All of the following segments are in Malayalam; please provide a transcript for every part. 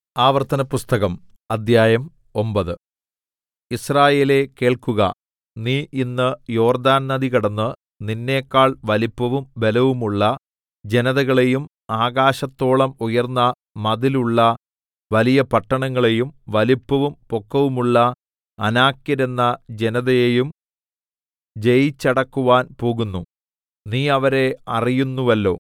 ആവർത്തനപുസ്തകം അദ്ധ്യായം ഒമ്പത് യിസ്രായേലേ കേൾക്കുക നീ ഇന്ന് യോർദ്ദാൻ നദി കടന്ന് നിന്നെക്കാൾ വലിപ്പവും ബലവുമുള്ള ജനതകളെയും ആകാശത്തോളം ഉയർന്ന മതിലുള്ള വലിയ പട്ടണങ്ങളെയും വലിപ്പവും പൊക്കവുമുള്ള അനാക്യരെന്ന ജനതയെയും ജയിച്ചടക്കുവാൻ പോകുന്നു നീ അവരെ അറിയുന്നുവല്ലോ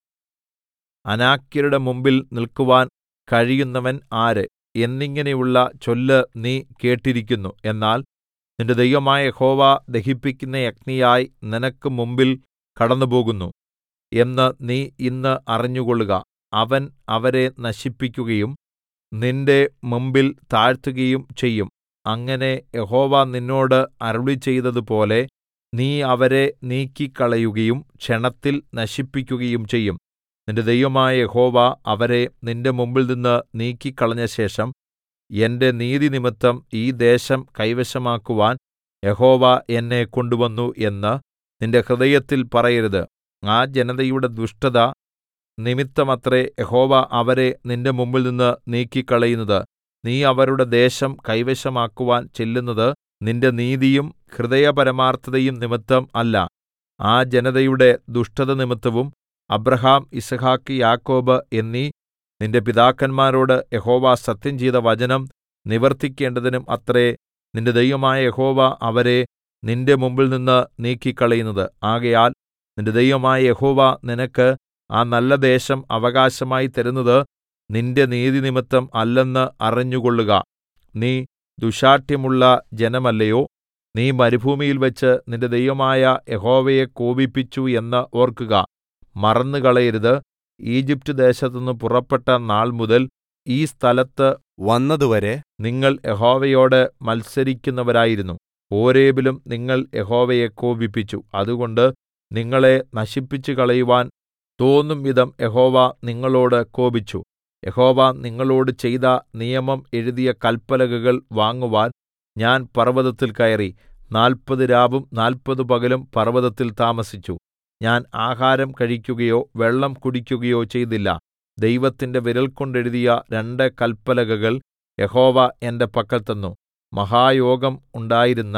അനാക്യരുടെ മുമ്പിൽ നിൽക്കുവാൻ കഴിയുന്നവൻ ആര് എന്നിങ്ങനെയുള്ള ചൊല്ല് നീ കേട്ടിരിക്കുന്നു എന്നാൽ നിന്റെ ദൈവമായ യഹോവ ദഹിപ്പിക്കുന്ന അഗ്നിയായി നിനക്ക് മുമ്പിൽ കടന്നുപോകുന്നു എന്ന് നീ ഇന്ന് അറിഞ്ഞുകൊള്ളുക അവൻ അവരെ നശിപ്പിക്കുകയും നിന്റെ മുമ്പിൽ താഴ്ത്തുകയും ചെയ്യും അങ്ങനെ യഹോവ നിന്നോട് അരുളിച്ചെയ്തതുപോലെ നീ അവരെ നീക്കിക്കളയുകയും ക്ഷണത്തിൽ നശിപ്പിക്കുകയും ചെയ്യും നിന്റെ ദൈവമായ യഹോവ അവരെ നിന്റെ മുമ്പിൽനിന്ന് നീക്കിക്കളഞ്ഞശേഷം എന്റെ നീതിനിമിത്തം ഈ ദേശം കൈവശമാക്കുവാൻ യഹോവ എന്നെ കൊണ്ടുവന്നു എന്ന് നിന്റെ ഹൃദയത്തിൽ പറയരുത് ആ ജനതയുടെ ദുഷ്ടത നിമിത്തമത്രേ യഹോവ അവരെ നിന്റെ മുമ്പിൽനിന്ന് നീക്കിക്കളയുന്നത് നീ അവരുടെ ദേശം കൈവശമാക്കുവാൻ ചെല്ലുന്നത് നിന്റെ നീതിയും ഹൃദയപരമാർത്ഥതയും നിമിത്തം അല്ല ആ ജനതയുടെ ദുഷ്ടത നിമിത്തവും അബ്രാഹാം യിസ്ഹാക്ക് യാക്കോബ് എന്നീ നിന്റെ പിതാക്കന്മാരോട് യഹോവ സത്യംചെയ്ത വചനം നിവർത്തിക്കേണ്ടതിനും അത്രേ നിന്റെ ദൈവമായ യഹോവ അവരെ നിന്റെ മുമ്പിൽനിന്ന് നീക്കിക്കളയുന്നത് ആകയാൽ നിന്റെ ദൈവമായ യഹോവ നിനക്ക് ആ നല്ല ദേശം അവകാശമായി തരുന്നത് നിന്റെ നീതിനിമിത്തം അല്ലെന്ന് അറിഞ്ഞുകൊള്ളുക നീ ദുശ്ശാഠ്യമുള്ള ജനമല്ലയോ നീ മരുഭൂമിയിൽവെച്ച് നിന്റെ ദൈവമായ യഹോവയെ കോപിപ്പിച്ചു എന്ന് ഓർക്കുക മറന്നുകളയരുത് ഈജിപ്റ്റ് ദേശത്തുനിന്ന് പുറപ്പെട്ട നാൾമുതൽ ഈ സ്ഥലത്ത് വന്നതുവരെ നിങ്ങൾ യഹോവയോട് മത്സരിക്കുന്നവരായിരുന്നു ഹോരേബിലും നിങ്ങൾ യഹോവയെ കോപിപ്പിച്ചു അതുകൊണ്ട് നിങ്ങളെ നശിപ്പിച്ചുകളയുവാൻ തോന്നും വിധം യഹോവ നിങ്ങളോട് കോപിച്ചു യഹോവ നിങ്ങളോട് ചെയ്ത നിയമം എഴുതിയ കല്പലകകൾ വാങ്ങുവാൻ ഞാൻ പർവ്വതത്തിൽ കയറി നാല്പത് രാവും നാല്പത് പകലും പർവ്വതത്തിൽ താമസിച്ചു ഞാൻ ആഹാരം കഴിക്കുകയോ വെള്ളം കുടിക്കുകയോ ചെയ്തില്ല ദൈവത്തിന്റെ വിരൽ കൊണ്ടെഴുതിയ രണ്ട് കല്പലകകൾ യഹോവ എന്റെ പക്കൽ തന്നു മഹായോഗം ഉണ്ടായിരുന്ന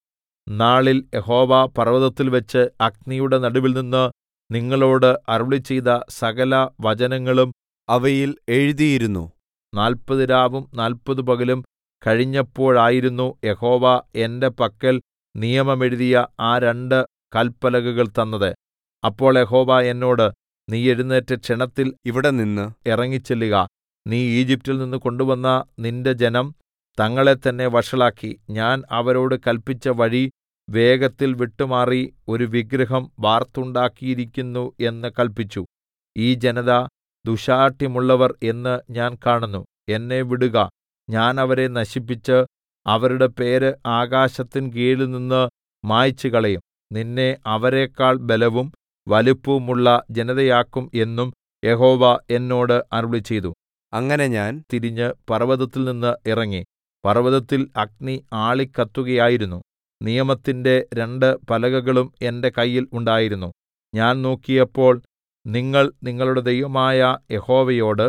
നാളിൽ യഹോവ പർവ്വതത്തിൽവെച്ച് അഗ്നിയുടെ നടുവിൽനിന്ന് നിങ്ങളോട് അരുളിച്ചെയ്ത സകല വചനങ്ങളും അവയിൽ എഴുതിയിരുന്നു നാല്പത് രാവും നാല്പത് പകലും കഴിഞ്ഞപ്പോഴായിരുന്നു യഹോവ എന്റെ പക്കൽ നിയമമെഴുതിയ ആ രണ്ട് കല്പലകകൾ തന്നത് അപ്പോൾ യഹോവ എന്നോട് നീ എഴുന്നേറ്റ് ക്ഷണത്തിൽ ഇവിടെ നിന്ന് ഇറങ്ങിച്ചെല്ലുക നീ ഈജിപ്റ്റിൽ നിന്ന് കൊണ്ടുവന്ന നിന്റെ ജനം തങ്ങളെ തന്നെ വഷളാക്കി ഞാൻ അവരോട് കല്പിച്ച വഴി വേഗത്തിൽ വിട്ടുമാറി ഒരു വിഗ്രഹം വാർത്തുണ്ടാക്കിയിരിക്കുന്നു എന്ന് കല്പിച്ചു ഈ ജനത ദുശാഠ്യമുള്ളവർ എന്ന് ഞാൻ കാണുന്നു എന്നെ വിടുക ഞാൻ അവരെ നശിപ്പിച്ച് അവരുടെ പേര് ആകാശത്തിൻ കീഴിൽ നിന്ന് മായ്ച്ചു കളയും നിന്നെ അവരെക്കാൾ ബലവും വലിപ്പവുമുള്ള ജനതയാക്കും എന്നും യഹോവ എന്നോട് അരുളിച്ചെയ്തു അങ്ങനെ ഞാൻ തിരിഞ്ഞ് പർവ്വതത്തിൽ നിന്ന് ഇറങ്ങി പർവ്വതത്തിൽ അഗ്നി ആളിക്കത്തുകയായിരുന്നു നിയമത്തിന്റെ രണ്ട് പലകകളും എന്റെ കയ്യിൽ ഉണ്ടായിരുന്നു ഞാൻ നോക്കിയപ്പോൾ നിങ്ങൾ നിങ്ങളുടെ ദൈവമായ യഹോവയോട്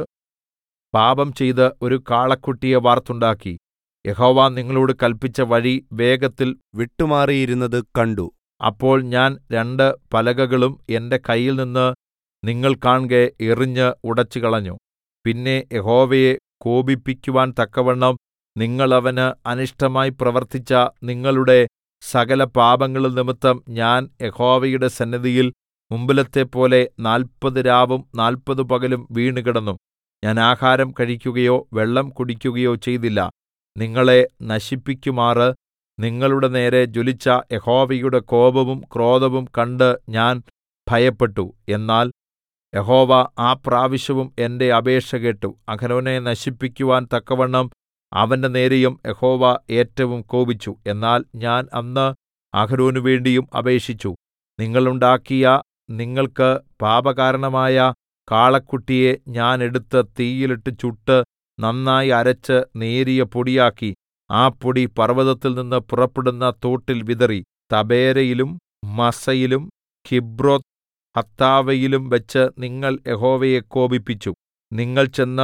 പാപം ചെയ്ത് ഒരു കാളക്കുട്ടിയെ വാർത്തുണ്ടാക്കി യഹോവ നിങ്ങളോട് കൽപ്പിച്ച വഴി വേഗത്തിൽ വിട്ടുമാറിയിരുന്നത് കണ്ടു അപ്പോൾ ഞാൻ രണ്ട് പലകകളും എന്റെ കയ്യിൽ നിന്ന് നിങ്ങൾ കാൺകെ എറിഞ്ഞ് ഉടച്ചുകളഞ്ഞു പിന്നെ യഹോവയെ കോപിപ്പിക്കുവാൻ തക്കവണ്ണം നിങ്ങൾ അവന് അനിഷ്ടമായി പ്രവർത്തിച്ച നിങ്ങളുടെ സകല പാപങ്ങളും നിമിത്തം ഞാൻ യഹോവയുടെ സന്നിധിയിൽ മുമ്പിലത്തെപ്പോലെ നാല്പത് രാവും നാല്പത് പകലും വീണുകിടന്നു ഞാൻ ആഹാരം കഴിക്കുകയോ വെള്ളം കുടിക്കുകയോ ചെയ്തില്ല നിങ്ങളെ നശിപ്പിക്കുമാറ് നിങ്ങളുടെ നേരെ ജ്വലിച്ച യഹോവയുടെ കോപവും ക്രോധവും കണ്ട് ഞാൻ ഭയപ്പെട്ടു എന്നാൽ യഹോവ ആ പ്രാവശ്യവും എന്റെ അപേക്ഷ കേട്ടു അഹരോനെ നശിപ്പിക്കുവാൻ തക്കവണ്ണം അവന്റെ നേരെയും യഹോവ ഏറ്റവും കോപിച്ചു എന്നാൽ ഞാൻ അന്ന് അഹരോനു വേണ്ടിയും അപേക്ഷിച്ചു നിങ്ങളുണ്ടാക്കിയ നിങ്ങൾക്ക് പാപകാരണമായ കാളക്കുട്ടിയെ ഞാൻ എടുത്ത് തീയിലിട്ട് ചുട്ട് നന്നായി അരച്ച് നേരിയ പൊടിയാക്കി ആ പൊടി പർവ്വതത്തിൽ നിന്ന് പുറപ്പെടുന്ന തോട്ടിൽ വിതറി തബേരയിലും മസയിലും കിബ്രോത്ത് ഹത്താവയിലും വെച്ച് നിങ്ങൾ യഹോവയെ കോപിപ്പിച്ചു നിങ്ങൾ ചെന്ന്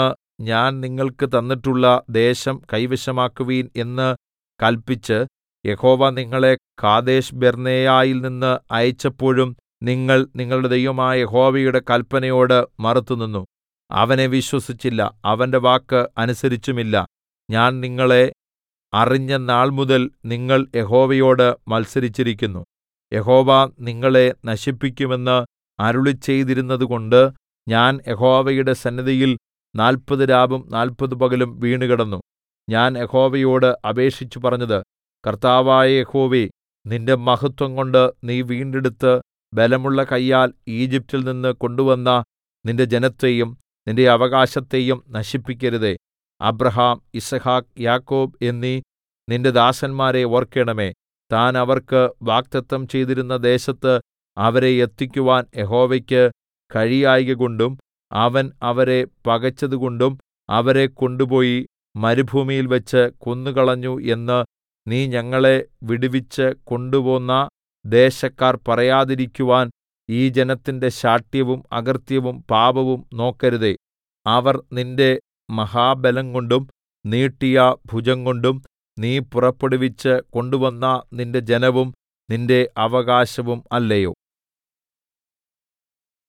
ഞാൻ നിങ്ങൾക്ക് തന്നിട്ടുള്ള ദേശം കൈവശമാക്കുവീൻ എന്ന് കല്പിച്ച് യഹോവ നിങ്ങളെ കാദേശ് ബെർന്നേയയിൽ നിന്ന് അയച്ചപ്പോഴും നിങ്ങൾ നിങ്ങളുടെ ദൈവമായ യഹോവയുടെ കല്പനയോട് മറുത്തുനിന്നു അവനെ വിശ്വസിച്ചില്ല അവന്റെ വാക്ക് അനുസരിച്ചുമില്ല ഞാൻ നിങ്ങളെ അറിഞ്ഞ നാൾമുതൽ നിങ്ങൾ യഹോവയോട് മത്സരിച്ചിരിക്കുന്നു യഹോവ നിങ്ങളെ നശിപ്പിക്കുമെന്ന് അരുളിച്ചെയ്തിരുന്നതുകൊണ്ട് ഞാൻ യഹോവയുടെ സന്നിധിയിൽ നാല്പത് രാവും നാല്പത് പകലും വീണുകിടന്നു ഞാൻ യഹോവയോട് അപേക്ഷിച്ചു പറഞ്ഞത് കർത്താവായ യഹോവേ നിന്റെ മഹത്വം കൊണ്ട് നീ വീണ്ടെടുത്ത് ബലമുള്ള കയ്യാൽ ഈജിപ്റ്റിൽ നിന്ന് കൊണ്ടുവന്ന നിന്റെ ജനത്തെയും നിന്റെ അവകാശത്തെയും നശിപ്പിക്കരുതേ അബ്രഹാം യിസ്ഹാക്ക് യാക്കോബ് എന്നീ നിന്റെ ദാസന്മാരെ ഓർക്കണമേ താൻ അവർക്ക് വാഗ്ദത്തം ചെയ്തിരുന്ന ദേശത്ത് അവരെ എത്തിക്കുവാൻ യഹോവയ്ക്ക് കഴിയായ്കകൊണ്ടും അവൻ അവരെ പകച്ചതുകൊണ്ടും അവരെ കൊണ്ടുപോയി മരുഭൂമിയിൽ വെച്ച് കൊന്നുകളഞ്ഞു എന്ന് നീ ഞങ്ങളെ വിടുവിച്ച് കൊണ്ടുപോന്ന ദേശക്കാർ പറയാതിരിക്കുവാൻ ഈ ജനത്തിന്റെ ശാഠ്യവും അകൃത്യവും പാപവും നോക്കരുതേ അവർ നിന്റെ മഹാബലംകൊണ്ടും നീട്ടിയ ഭുജംകൊണ്ടും നീ പുറപ്പെടുവിച്ച് കൊണ്ടുവന്ന നിന്റെ ജനവും നിന്റെ അവകാശവും അല്ലയോ